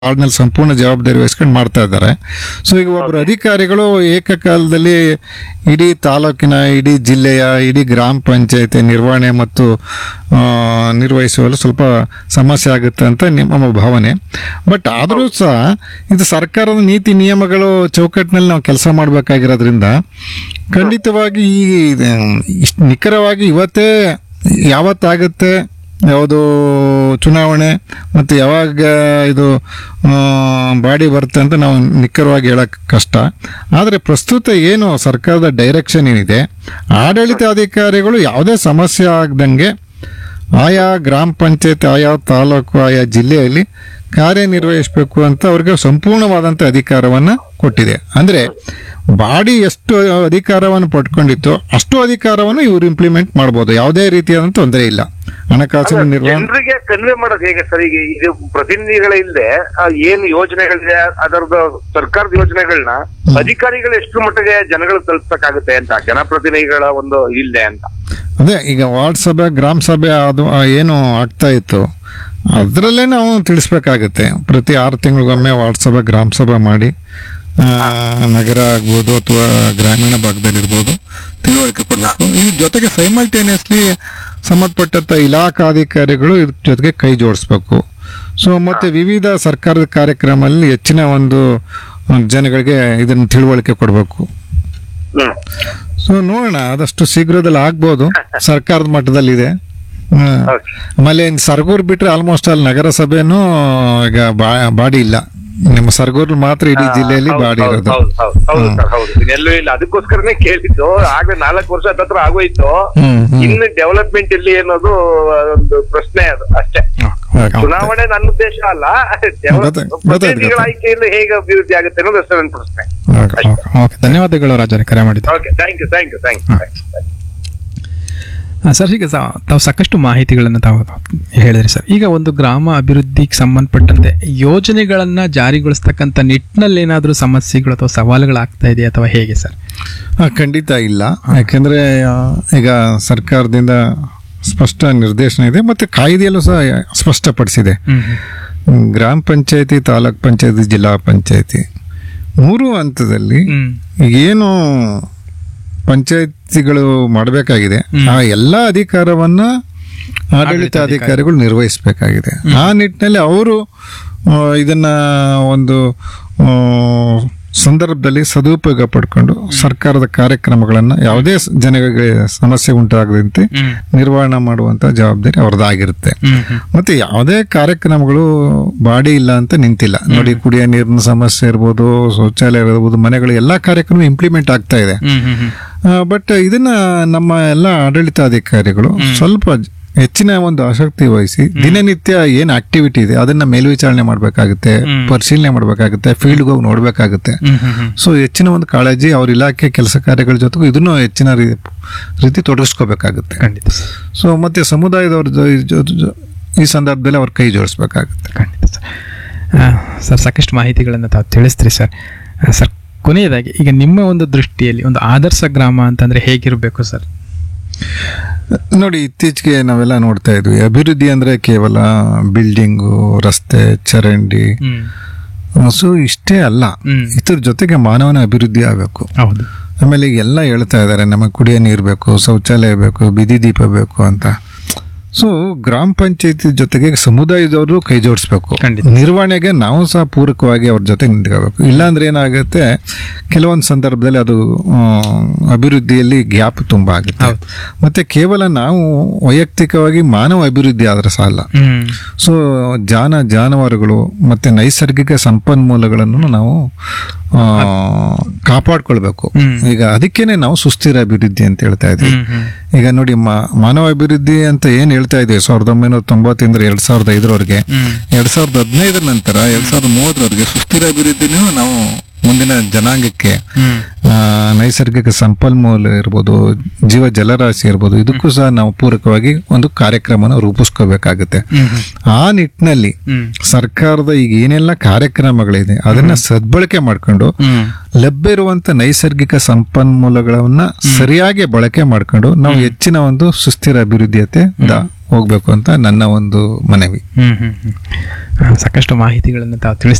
ವಾರ್ಡ್ನಲ್ಲಿ ಸಂಪೂರ್ಣ ಜವಾಬ್ದಾರಿ ವಹಿಸ್ಕೊಂಡು ಮಾಡ್ತಾ ಇದ್ದಾರೆ ಸೊ ಈಗ ಒಬ್ಬರು ಅಧಿಕಾರಿಗಳು ಏಕಕಾಲದಲ್ಲಿ ಇಡೀ ತಾಲೂಕಿನ ಇಡೀ ಜಿಲ್ಲೆಯ ಇಡೀ ಗ್ರಾಮ ಪಂಚಾಯತಿ ನಿರ್ವಹಣೆ ಮತ್ತು ಆ, ನಿರ್ವಹಿಸುವಲ್ಲಿ ಸ್ವಲ್ಪ ಸಮಸ್ಯೆ ಆಗುತ್ತೆ ಅಂತ ನಿಮ್ಮ ಭಾವನೆ ಬಟ್ ಆದರೂ ಸಹ ಇದು ಸರ್ಕಾರದ ನೀತಿ ನಿಯಮಗಳು ಚೌಕಟ್ಟಿನಲ್ಲಿ ನಾವು ಕೆಲಸ ಮಾಡಬೇಕಾಗಿರೋದ್ರಿಂದ ಖಂಡಿತವಾಗಿ ಈ ಇಷ್ಟ್ ನಿಖರವಾಗಿ ಇವತ್ತೇ ಯಾವತ್ತಾಗುತ್ತೆ ಯಾವುದು ಚುನಾವಣೆ ಮತ್ತು ಯಾವಾಗ ಇದು ಆ, ಬಾಡಿ ಬರುತ್ತೆ ಅಂತ ನಾವು ನಿಖರವಾಗಿ ಹೇಳಕ್ ಕಷ್ಟ ಆದರೆ ಪ್ರಸ್ತುತ ಏನು ಸರ್ಕಾರದ ಡೈರೆಕ್ಷನ್ ಏನಿದೆ ಆಡಳಿತಾಧಿಕಾರಿಗಳು ಯಾವುದೇ ಸಮಸ್ಯೆ ಆಗದಂಗೆ ಆಯಾ ಗ್ರಾಮ ಪಂಚಾಯತ್ ಆಯಾ ತಾಲೂಕು ಆಯಾ ಜಿಲ್ಲೆಯಲ್ಲಿ ಕಾರ್ಯನಿರ್ವಹಿಸಬೇಕು ಅಂತ ಅವ್ರಿಗೆ ಸಂಪೂರ್ಣವಾದಂಥ ಅಧಿಕಾರವನ್ನು ಕೊಟ್ಟಿದೆ ಅಂದರೆ ಬಾಡಿ ಎಷ್ಟು ಅಧಿಕಾರವನ್ನು ಪಡ್ಕೊಂಡಿತ್ತು ಅಷ್ಟು ಅಧಿಕಾರವನ್ನು ಇವರು ಇಂಪ್ಲಿಮೆಂಟ್ ಮಾಡ್ಬೋದು ಯಾವುದೇ ರೀತಿಯಾದಂಥ ತೊಂದರೆ ಇಲ್ಲ ಹಣಕಾಸಿನ ನಿರ್ವಹಣೆ ಜನರಿಗೆ ಕನ್ವೆ ಮಾಡೋದು ಹೇಗೆ ಸರ್ ಈಗ ಇದು ಪ್ರತಿನಿಧಿಗಳ ಇಲ್ಲದೆ ಆ, ಏನ್ ಯೋಜನೆಗಳಿದೆ ಅದರದ ಸರ್ಕಾರದ ಯೋಜನೆಗಳನ್ನ ಅಧಿಕಾರಿಗಳು ಎಷ್ಟು ಮಟ್ಟಿಗೆ ಜನಗಳು ತಲುಪಿಸಕ್ಕಾಗುತ್ತೆ ಅಂತ ಜನಪ್ರತಿನಿಧಿಗಳ ಒಂದು ಇಲ್ಲದೆ ಅಂತ ಅದೇ ಈಗ ವಾರ್ಡ್ ಸಭೆ ಗ್ರಾಮ ಸಭೆ ಅದು ಆ, ಏನು ಆಗ್ತಾ ಇತ್ತು ಅದರಲ್ಲೇ ನಾವು ತಿಳಿಸ್ಬೇಕಾಗತ್ತೆ ಪ್ರತಿ ಆರು ತಿಂಗಳಿಗೊಮ್ಮೆ ವಾರ್ಡ್ ಸಭೆ ಗ್ರಾಮ ಸಭೆ ಮಾಡಿ ಆ, ನಗರ ಆಗ್ಬೋದು ಅಥವಾ ಗ್ರಾಮೀಣ ಭಾಗದಲ್ಲಿರ್ಬೋದು ತಿಳುವಳಿಕೆ ಕೊಡಬೇಕು ಈ ಜೊತೆಗೆ ಸೈಮಲ್ಟೇನಿಯಸ್ಲಿ ಸಂಬಂಧಪಟ್ಟಂತ ಇಲಾಖಾಧಿಕಾರಿಗಳು ಇದ್ರ ಜೊತೆಗೆ ಕೈ ಜೋಡಿಸ್ಬೇಕು ಸೊ ಮತ್ತೆ ವಿವಿಧ ಸರ್ಕಾರದ ಕಾರ್ಯಕ್ರಮದಲ್ಲಿ ಹೆಚ್ಚಿನ ಒಂದು ಜನಗಳಿಗೆ ಇದನ್ನು ತಿಳುವಳಿಕೆ ಕೊಡಬೇಕು ಹ್ಮ್ ಸೊ ನೋಡೋಣ ಆದಷ್ಟು ಶೀಘ್ರದಲ್ಲಿ ಆಗ್ಬೋದು ಸರ್ಕಾರದ ಮಟ್ಟದಲ್ಲಿದೆ ಹ್ಮ್. Okay. ಆಮೇಲೆ ಇನ್ ಸರ್ಗೂರ್ ಬಿಟ್ರೆ ಆಲ್ಮೋಸ್ಟ್ ಅಲ್ಲಿ ನಗರಸಭೆನೂ ಈಗ ಬಾ- ಬಾಡಿ ಇಲ್ಲ ನಿಮ್ಮ ಸರ್ಗೂರ್ ಮಾತ್ರ ಇಡೀ ಜಿಲ್ಲೆಯಲ್ಲಿ ಹೌದು, ಬಾಡಿ ಹೌದು, ಇರೋದು ಹೌದು, ಹೌದು, ಹೌದು ಸರ್ ಹೌದು ಎಲ್ಲೂ ಇಲ್ಲ ಅದಕ್ಕೋಸ್ಕರನೇ ಕೇಳಿದ್ದು ಆಗ್ಲೇ ನಾಲ್ಕು ವರ್ಷ ಹತ್ರ ಆಗೋಯ್ತು ಹ್ಮ್, ಹ್ಮ್. ಇನ್ನು ಡೆವಲಪ್ಮೆಂಟ್ ಇಲ್ಲಿ ಅನ್ನೋದು ಒಂದು ಪ್ರಶ್ನೆ ಅದು ಅಷ್ಟೇ ಚುನಾವಣೆ ನನ್ನ ಉದ್ದೇಶ ಅಲ್ಲ develop- ಗೊತ್ತಾಯ್ತು, ಗೊತ್ತಾಯ್ತು, ಪ್ರತಿನಿಧಿಗಳ ಗೊತ್ತಾಯ್ತು. ಆಯ್ಕೆಯಿಂದ ಹೇಗೆ ಅಭಿವೃದ್ಧಿ ಆಗುತ್ತೆ ಅನ್ನೋದು ಅಷ್ಟೇ ನನ್ನ ಪ್ರಶ್ನೆ ಓಕೆ. ಓಕೆ ಧನ್ಯವಾದಗಳು ರಾಜರೇ ಕರೆ ಮಾಡಿದ್ದು okay thank you thank you thank you ಆ, ಸರ್ ಈಗ ಸಾ- ತಾವು ಸಾಕಷ್ಟು ಮಾಹಿತಿಗಳನ್ನು ತಾವು ಹೇಳಿದ್ರಿ ಸರ್ ಈಗ ಒಂದು ಗ್ರಾಮ ಅಭಿವೃದ್ಧಿಗೆ ಸಂಬಂಧಪಟ್ಟಂತೆ ಯೋಜನೆಗಳನ್ನ ಜಾರಿಗೊಳಿಸ್ತಕ್ಕಂಥ ನಿಟ್ಟಿನಲ್ಲಿ ಏನಾದರೂ ಸಮಸ್ಯೆಗಳು ಅಥವಾ ಸವಾಲುಗಳಾಗ್ತಾ ಇದೆಯಾ ಅಥವಾ ಹೇಗೆ ಸರ್ ಆ, ಖಂಡಿತ ಇಲ್ಲ ಯಾಕೆಂದ್ರೆ ಆ, ಈಗ ಸರ್ಕಾರದಿಂದ ಸ್ಪಷ್ಟ ನಿರ್ದೇಶನ ಇದೆ ಮತ್ತೆ ಕಾಯ್ದೆಯಲ್ಲೂ ಸಹ ಸ್ಪಷ್ಟಪಡಿಸಿದೆ ಹ್ಮ್ ಗ್ರಾಮ ಪಂಚಾಯತಿ ತಾಲೂಕ್ ಪಂಚಾಯತಿ ಜಿಲ್ಲಾ ಪಂಚಾಯತಿ ಮೂರು ಹಂತದಲ್ಲಿ ಹ್ಮ್ ಏನು ಪಂಚಾಯತಿಗಳು ಮಾಡಬೇಕಾಗಿದೆ ಹ್ಮ್. ಆ ಎಲ್ಲ ಅಧಿಕಾರವನ್ನ ಆಡಳಿತಾಧಿಕಾರಿಗಳು ನಿರ್ವಹಿಸಬೇಕಾಗಿದೆ ಆ ನಿಟ್ಟಿನಲ್ಲಿ ಅವರು ಆ, ಇದನ್ನ ಒಂದು ಆ, ಸಂದರ್ಭದಲ್ಲಿ ಸದುಪಯೋಗ ಪಡ್ಕೊಂಡು ಸರ್ಕಾರದ ಕಾರ್ಯಕ್ರಮಗಳನ್ನ ಯಾವುದೇ ಸ- ಜನಗಳಿಗೆ ಸಮಸ್ಯೆ ಉಂಟಾಗದಂತೆ ಹ್ಮ್ ನಿರ್ವಹಣೆ ಮಾಡುವಂತ ಜವಾಬ್ದಾರಿ ಅವ್ರದ್ದಾಗಿರುತ್ತೆ ಹ್ಮ್ ಹ್ಮ್ ಮತ್ತೆ ಯಾವುದೇ ಕಾರ್ಯಕ್ರಮಗಳು ಬಾಡಿ ಇಲ್ಲ ಅಂತ ನಿಂತಿಲ್ಲ ನೋಡಿ ಕುಡಿಯೋ ನೀರಿನ ಸಮಸ್ಯೆ ಇರ್ಬೋದು ಶೌಚಾಲಯ ಇರ್ಬೋದು ಮನೆಗಳು ಎಲ್ಲಾ ಕಾರ್ಯಕ್ರಮ ಇಂಪ್ಲಿಮೆಂಟ್ ಆಗ್ತಾ ಇದೆ ಹ್ಮ್ ಹ್ಮ್ ಹ್ಮ್ ಬಟ್ ಇದನ್ನ ನಮ್ಮ ಎಲ್ಲ ಆಡಳಿತಾಧಿಕಾರಿಗಳು ಸ್ವಲ್ಪ ಜ- ಹೆಚ್ಚಿನ ಒಂದು ಆಸಕ್ತಿ ವಹಿಸಿ ದಿನನಿತ್ಯ ಏನ್ ಆಕ್ಟಿವಿಟಿ ಇದೆ ಅದನ್ನ ಮೇಲ್ವಿಚಾರಣೆ ಮಾಡ್ಬೇಕಾಗುತ್ತೆ ಹ್ಮ್. ಪರಿಶೀಲನೆ ಮಾಡ್ಬೇಕಾಗುತ್ತೆ ಫೀಲ್ಡ್ ಹೋಗಿ ನೋಡ್ಬೇಕಾಗುತ್ತೆ ಹ್ಮ್ ಹ್ಮ್ ಹ್ಮ್ ಸೊ ಹೆಚ್ಚಿನ ಒಂದು ಕಾಳಜಿ ಅವ್ರ ಇಲಾಖೆ ಕೆಲಸ ಕಾರ್ಯಗಳ ಜೊತೆಗೂ ಇದನ್ನು ಹೆಚ್ಚಿನ ರೀ- ರೀತಿ ತೊಡಗಿಸ್ಕೋಬೇಕಾಗುತ್ತೆ ಖಂಡಿತ ಸರ್ ಸೊ ಮತ್ತೆ ಸಮುದಾಯದವ್ರ ಜೊ- ಜೊ- ಜೊ- ಈ ಸಂದರ್ಭದಲ್ಲಿ ಅವ್ರ ಕೈ ಜೋಡಿಸ್ಬೇಕಾಗುತ್ತೆ ಖಂಡಿತ ಸರ್ ಆ, ಸರ್ ಸಾಕಷ್ಟು ಮಾಹಿತಿಗಳನ್ನು ತಾವು ತಿಳಿಸ್ತೀರಿ ಸರ್ ಆ, ಸರ್ ಕೊನೆಯದಾಗಿ ಈಗ ನಿಮ್ಮ ಒಂದು ದೃಷ್ಟಿಯಲ್ಲಿ ಒಂದು ಆದರ್ಶ ಗ್ರಾಮ ಅಂತಂದ್ರೆ ಹೇಗಿರಬೇಕು ಸರ್ ನೋಡಿ ಇತ್ತೀಚೆಗೆ ನಾವೆಲ್ಲ ನೋಡ್ತಾ ಇದ್ವಿ ಅಭಿವೃದ್ಧಿ ಅಂದ್ರೆ ಕೇವಲ ಬಿಲ್ಡಿಂಗು ರಸ್ತೆ ಚರಂಡಿ ಹ್ಮ್ ಸೊ ಇಷ್ಟೇ ಅಲ್ಲ ಹ್ಮ್. ಇದ್ರ ಜೊತೆಗೆ ಮಾನವನ ಅಭಿವೃದ್ಧಿ ಆಗಬೇಕು ಹೌದು ಆಮೇಲೆ ಈಗ ಎಲ್ಲ ಹೇಳ್ತಾ ಇದ್ದಾರೆ ನಮಗೆ ಕುಡಿಯೋ ನೀರು ಬೇಕು ಶೌಚಾಲಯ ಬೇಕು ಬೀದಿ ದೀಪ ಬೇಕು ಅಂತ ಸೊ ಗ್ರಾಮ ಪಂಚಾಯತಿ ಜೊತೆಗೆ ಸಮುದಾಯದವರು ಕೈ ಜೋಡಿಸ್ಬೇಕು ಖಂಡಿತ. ನಿರ್ವಹಣೆಗೆ ನಾವು ಸಹ ಪೂರಕವಾಗಿ ಅವ್ರ ಜೊತೆ ನಿಂತ್ಕೋಬೇಕು ಇಲ್ಲಾಂದ್ರೆ ಏನಾಗುತ್ತೆ ಕೆಲವೊಂದು ಸಂದರ್ಭದಲ್ಲಿ ಅದು ಆ, ಅಭಿವೃದ್ಧಿಯಲ್ಲಿ ಗ್ಯಾಪ್ ತುಂಬಾ ಆಗುತ್ತೆ ಹೌದು. ಮತ್ತೆ ಕೇವಲ ನಾವು ವೈಯಕ್ತಿಕವಾಗಿ ಮಾನವ ಅಭಿವೃದ್ಧಿ ಆದ್ರೆ ಸಾಲ ಹ್ಮ್ ಸೊ ಜಾನ ಜಾನುವಾರುಗಳು ಮತ್ತೆ ನೈಸರ್ಗಿಕ ಸಂಪನ್ಮೂಲಗಳನ್ನು ನಾವು ಆ, ಕಾಪಾಡ್ಕೊಳ್ಬೇಕು ಹ್ಮ್. ಈಗ ಅದಕ್ಕೇನೆ ನಾವು ಸುಸ್ಥಿರ ಅಭಿವೃದ್ಧಿ ಅಂತ ಹೇಳ್ತಾ ಇದ್ವಿ ಹ್ಮ್ ಹ್ಮ್ ಈಗ ನೋಡಿ ಮಾ- ಮಾನವ ಅಭಿವೃದ್ಧಿ ಅಂತ ಏನ್ ಹೇಳ್ತಾ ಇದ್ವಿ ಸಾವಿರದ ಒಂಬೈನೂರ ತೊಂಬತ್ತಿಂದ ಎರಡ್ ಸಾವಿರದ ಐದರವರೆಗೆ ಹ್ಮ್ ಎರಡ್ ಸಾವಿರದ ಹದಿನೈದರ ನಂತರ ಎರಡ್ ಸಾವಿರದ ಮೂವತ್ತರವರೆಗೆ ಸುಸ್ಥಿರ ಅಭಿವೃದ್ಧಿನೂ ನಾವು ಮುಂದಿನ ಜನಾಂಗಕ್ಕೆ ಹ್ಮ್ ಆ, ನೈಸರ್ಗಿಕ ಸಂಪನ್ಮೂಲ ಇರ್ಬೋದು ಜೀವ ಜಲರಾಶಿ ಇರ್ಬೋದು ಇದಕ್ಕೂ ಸಹ ನಾವು ಪೂರಕವಾಗಿ ಒಂದು ಕಾರ್ಯಕ್ರಮನ ರೂಪಿಸ್ಕೋಬೇಕಾಗುತ್ತೆ ಹ್ಮ್ ಹ್ಮ್ ಆ ನಿಟ್ಟಿನಲ್ಲಿ ಹ್ಮ್ ಸರ್ಕಾರದ ಈಗ ಏನೆಲ್ಲ ಕಾರ್ಯಕ್ರಮಗಳಿದೆ ಅದನ್ನ ಸದ್ಬಳಕೆ ಮಾಡ್ಕೊಂಡು ಹ್ಮ್ ಲಭ್ಯ ಇರುವಂತ ನೈಸರ್ಗಿಕ ಸಂಪನ್ಮೂಲಗಳನ್ನ ಸರಿಯಾಗಿ ಬಳಕೆ ಮಾಡ್ಕೊಂಡು ನಾವು ಹೆಚ್ಚಿನ ಒಂದು ಸುಸ್ಥಿರ ಅಭಿವೃದ್ಧಿಯತೆ ದ ಹೋಗ್ಬೇಕು ಅಂತ ನನ್ನ ಒಂದು ಮನವಿ ಹ್ಮ್ ಹ್ಮ್ ಹ್ಮ್ ಆ, ಸಾಕಷ್ಟು ಮಾಹಿತಿಗಳನ್ನು ತಾವು ತಿಳಿಸ್